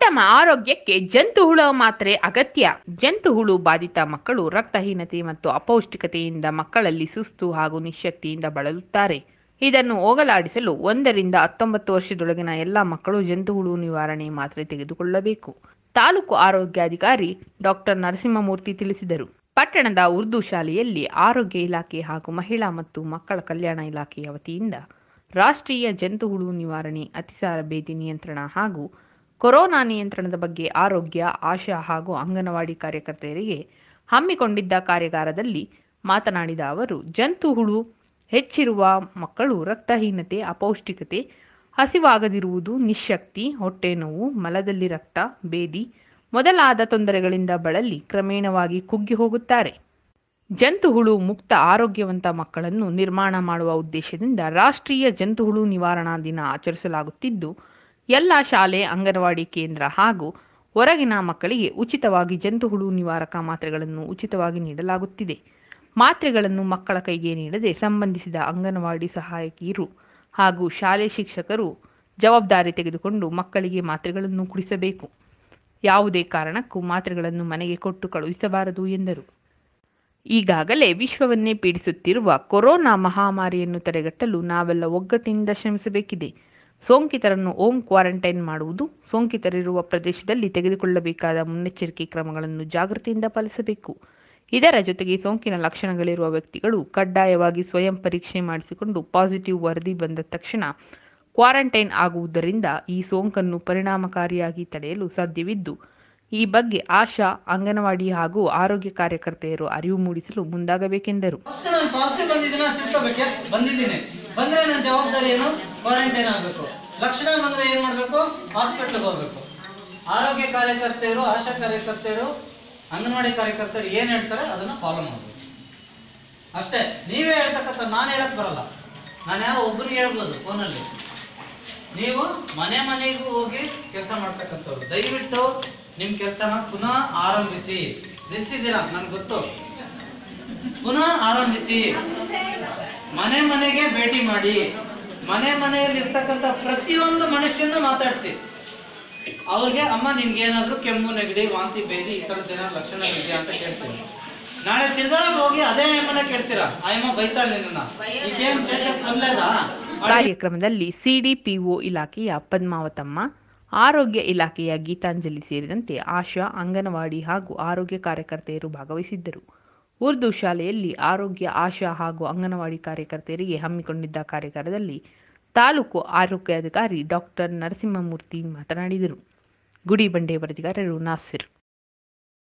ಉತ್ತಮ ಆರೋಗ್ಯಕ್ಕೆ ಜಂತು ಹುಳ ಮಾತ್ರೆ ಅಗತ್ಯ ಜಂತು ಹುಳು ಬಾಧಿತ ಮಕ್ಕಳು ರಕ್ತಹೀನತೆ ಮತ್ತು ಅಪೌಷ್ಟಿಕತೆಯಿಂದ ಮಕ್ಕಳಲ್ಲಿ ಸುಸ್ತು ಹಾಗೂ ನಿಶಕ್ತಿಯಿಂದ ಬಳಲುತ್ತಾರೆ ಇದನ್ನು ಹೋಗಲಾಡಿಸಲು ಒಂದರಿಂದ ಹತ್ತೊಂಬತ್ತು ವರ್ಷದೊಳಗಿನ ಎಲ್ಲ ಮಕ್ಕಳು ಜಂತು ಹುಳು ನಿವಾರಣೆ ಮಾತ್ರೆ ತೆಗೆದುಕೊಳ್ಳಬೇಕು ತಾಲೂಕು ಆರೋಗ್ಯಾಧಿಕಾರಿ ಡಾಕ್ಟರ್ ನರಸಿಂಹಮೂರ್ತಿ ತಿಳಿಸಿದರು ಪಟ್ಟಣದ ಉರ್ದು ಶಾಲೆಯಲ್ಲಿ ಆರೋಗ್ಯ ಇಲಾಖೆ ಹಾಗೂ ಮಹಿಳಾ ಮತ್ತು ಮಕ್ಕಳ ಕಲ್ಯಾಣ ಇಲಾಖೆಯ ವತಿಯಿಂದ ರಾಷ್ಟ್ರೀಯ ಜಂತು ಹುಳು ನಿವಾರಣೆ ಅತಿಸಾರ ಭೇದಿ ನಿಯಂತ್ರಣ ಹಾಗೂ ಕೊರೋನಾ ನಿಯಂತ್ರಣದ ಬಗ್ಗೆ ಆರೋಗ್ಯ ಆಶಾ ಹಾಗೂ ಅಂಗನವಾಡಿ ಕಾರ್ಯಕರ್ತೆಯರಿಗೆ ಹಮ್ಮಿಕೊಂಡಿದ್ದ ಕಾರ್ಯಾಗಾರದಲ್ಲಿ ಮಾತನಾಡಿದ ಅವರು ಜಂತು ಹುಳು ಹೆಚ್ಚಿರುವ ಮಕ್ಕಳು ರಕ್ತಹೀನತೆ ಅಪೌಷ್ಟಿಕತೆ ಹಸಿವಾಗದಿರುವುದು ನಿಶಕ್ತಿ ಹೊಟ್ಟೆ ನೋವು ಮಲದಲ್ಲಿ ರಕ್ತ ಬೇದಿ ಮೊದಲಾದ ತೊಂದರೆಗಳಿಂದ ಬಳಲಿ ಕ್ರಮೇಣವಾಗಿ ಕುಗ್ಗಿ ಹೋಗುತ್ತಾರೆ ಜಂತು ಹುಳು ಮುಕ್ತ ಆರೋಗ್ಯವಂತ ಮಕ್ಕಳನ್ನು ನಿರ್ಮಾಣ ಮಾಡುವ ಉದ್ದೇಶದಿಂದ ರಾಷ್ಟ್ರೀಯ ಜಂತು ಹುಳು ನಿವಾರಣಾ ದಿನ ಆಚರಿಸಲಾಗುತ್ತಿದ್ದು ಎಲ್ಲ ಶಾಲೆ ಅಂಗನವಾಡಿ ಕೇಂದ್ರ ಹಾಗೂ ಹೊರಗಿನ ಮಕ್ಕಳಿಗೆ ಉಚಿತವಾಗಿ ಜಂತು ಹುಳು ನಿವಾರಕ ಮಾತ್ರೆಗಳನ್ನು ಉಚಿತವಾಗಿ ನೀಡಲಾಗುತ್ತಿದೆ ಮಾತ್ರೆಗಳನ್ನು ಮಕ್ಕಳ ಕೈಗೆ ನೀಡದೆ ಸಂಬಂಧಿಸಿದ ಅಂಗನವಾಡಿ ಸಹಾಯಕಿಯರು ಹಾಗೂ ಶಾಲೆ ಶಿಕ್ಷಕರು ಜವಾಬ್ದಾರಿ ತೆಗೆದುಕೊಂಡು ಮಕ್ಕಳಿಗೆ ಮಾತ್ರೆಗಳನ್ನು ಕುಡಿಸಬೇಕು ಯಾವುದೇ ಕಾರಣಕ್ಕೂ ಮಾತ್ರೆಗಳನ್ನು ಮನೆಗೆ ಕೊಟ್ಟು ಕಳುಹಿಸಬಾರದು ಎಂದರು ಈಗಾಗಲೇ ವಿಶ್ವವನ್ನೇ ಪೀಡಿಸುತ್ತಿರುವ ಕೊರೋನಾ ಮಹಾಮಾರಿಯನ್ನು ತಡೆಗಟ್ಟಲು ನಾವೆಲ್ಲ ಒಗ್ಗಟ್ಟಿನಿಂದ ಶ್ರಮಿಸಬೇಕಿದೆ ಸೋಂಕಿತರನ್ನು ಹೋಮ್ ಕ್ವಾರಂಟೈನ್ ಮಾಡುವುದು ಸೋಂಕಿತರಿರುವ ಪ್ರದೇಶದಲ್ಲಿ ತೆಗೆದುಕೊಳ್ಳಬೇಕಾದ ಮುನ್ನೆಚ್ಚರಿಕೆ ಕ್ರಮಗಳನ್ನು ಜಾಗೃತಿಯಿಂದ ಪಾಲಿಸಬೇಕು ಇದರ ಜೊತೆಗೆ ಸೋಂಕಿನ ಲಕ್ಷಣಗಳಿರುವ ವ್ಯಕ್ತಿಗಳು ಕಡ್ಡಾಯವಾಗಿ ಸ್ವಯಂ ಪರೀಕ್ಷೆ ಮಾಡಿಸಿಕೊಂಡು ಪಾಸಿಟಿವ್ ವರದಿ ಬಂದ ತಕ್ಷಣ ಕ್ವಾರಂಟೈನ್ ಆಗುವುದರಿಂದ ಈ ಸೋಂಕನ್ನು ಪರಿಣಾಮಕಾರಿಯಾಗಿ ತಡೆಯಲು ಸಾಧ್ಯವಿದ್ದು ಈ ಬಗ್ಗೆ ಆಶಾ ಅಂಗನವಾಡಿ ಹಾಗೂ ಆರೋಗ್ಯ ಕಾರ್ಯಕರ್ತೆಯರು ಅರಿವು ಮೂಡಿಸಲು ಮುಂದಾಗಬೇಕೆಂದರು ಫಸ್ಟ್ ನಾನು ಫಾಸ್ಟ್ ಬಂದಿದ್ದೀನಿ ಅಂತ ತಿಳ್ಕೊಬೇಕು ಎಸ್ ಬಂದಿದ್ದೀನಿ ಬಂದ್ರೆ ನನ್ನ ಜವಾಬ್ದಾರಿ ಏನು ಕ್ವಾರಂಟೈನ್ ಆಗಬೇಕು ಲಕ್ಷಣ ಬಂದ್ರೆ ಏನ್ ಮಾಡ್ಬೇಕು ಹಾಸ್ಪಿಟ್ಲ್ಗೆ ಹೋಗ್ಬೇಕು ಆರೋಗ್ಯ ಕಾರ್ಯಕರ್ತೆಯರು ಆಶಾ ಕಾರ್ಯಕರ್ತೆಯರು ಅಂಗನವಾಡಿ ಕಾರ್ಯಕರ್ತರು ಏನ್ ಹೇಳ್ತಾರೆ ಅದನ್ನ ಫಾಲೋ ಮಾಡಬೇಕು ಅಷ್ಟೇ ನೀವೇ ಹೇಳ್ತಕ್ಕಂಥ ನಾನು ಹೇಳಕ್ ಬರಲ್ಲ ನಾನು ಯಾರೋ ಒಬ್ಬರಿಗೆ ಹೇಳ್ಬೋದು ಫೋನಲ್ಲಿ ನೀವು ಮನೆ ಮನೆಗೂ ಹೋಗಿ ಕೆಲಸ ಮಾಡ್ತಕ್ಕಂಥವ್ರು ದಯವಿಟ್ಟು ನಿಮ್ಮ ಕೆಲಸನ ಪುನಃ ಆರಂಭಿಸಿ ನಿಲ್ಸಿದ್ದೀರಾ ನನ್ಗೆ ಗೊತ್ತು ಪುನಃ ಆರಂಭಿಸಿ ಮನೆ ಮನೆಗೆ ಭೇಟಿ ಮಾಡಿ ಮನೆ ಮನೆಯಲ್ಲಿ ಇರ್ತಕ್ಕಂಥ ಪ್ರತಿಯೊಂದು ಮನುಷ್ಯನ ಮಾತಾಡಿಸಿ ಅವ್ರಿಗೆ ಅಮ್ಮ ನಿನ್ಗೆ ಏನಾದ್ರು ಕೆಮ್ಮು ನೆಗಡಿ ವಾಂತಿ ಬೇದಿ ಈ ಥರದ್ದು ಏನಾದ್ರು ಲಕ್ಷಣಗಳಿದೆಯಾ ಅಂತ ಕೇಳ್ತೀನಿ ನಾಳೆ ತಿರ್ಗಾ ಹೋಗಿ ಅದೇ ಅಮ್ಮನ ಕೇಳ್ತೀರಾ ಆ ಅಮ್ಮ ಬೈತಾಳೆ ನಿನ್ನ ಈಗೇನು ಚೇಷಕ್ ಕೊಲ್ಲೇದಾ ಕಾರ್ಯಕ್ರಮದಲ್ಲಿ ಸಿಡಿಪಿಒ ಇಲಾಖೆಯ ಪದ್ಮಾವತಮ್ಮ ಆರೋಗ್ಯ ಇಲಾಖೆಯ ಗೀತಾಂಜಲಿ ಸೇರಿದಂತೆ ಆಶಾ ಅಂಗನವಾಡಿ ಹಾಗೂ ಆರೋಗ್ಯ ಕಾರ್ಯಕರ್ತೆಯರು ಭಾಗವಹಿಸಿದ್ದರು ಉರ್ದು ಶಾಲೆಯಲ್ಲಿ ಆರೋಗ್ಯ ಆಶಾ ಹಾಗೂ ಅಂಗನವಾಡಿ ಕಾರ್ಯಕರ್ತೆಯರಿಗೆ ಹಮ್ಮಿಕೊಂಡಿದ್ದ ಕಾರ್ಯಾಗಾರದಲ್ಲಿ ತಾಲೂಕು ಆರೋಗ್ಯಾಧಿಕಾರಿ ಡಾಕ್ಟರ್ ನರಸಿಂಹಮೂರ್ತಿ ಮಾತನಾಡಿದರು ಗುಡಿಬಂಡೆ ವರದಿಗಾರರು ನಾಸಿರ್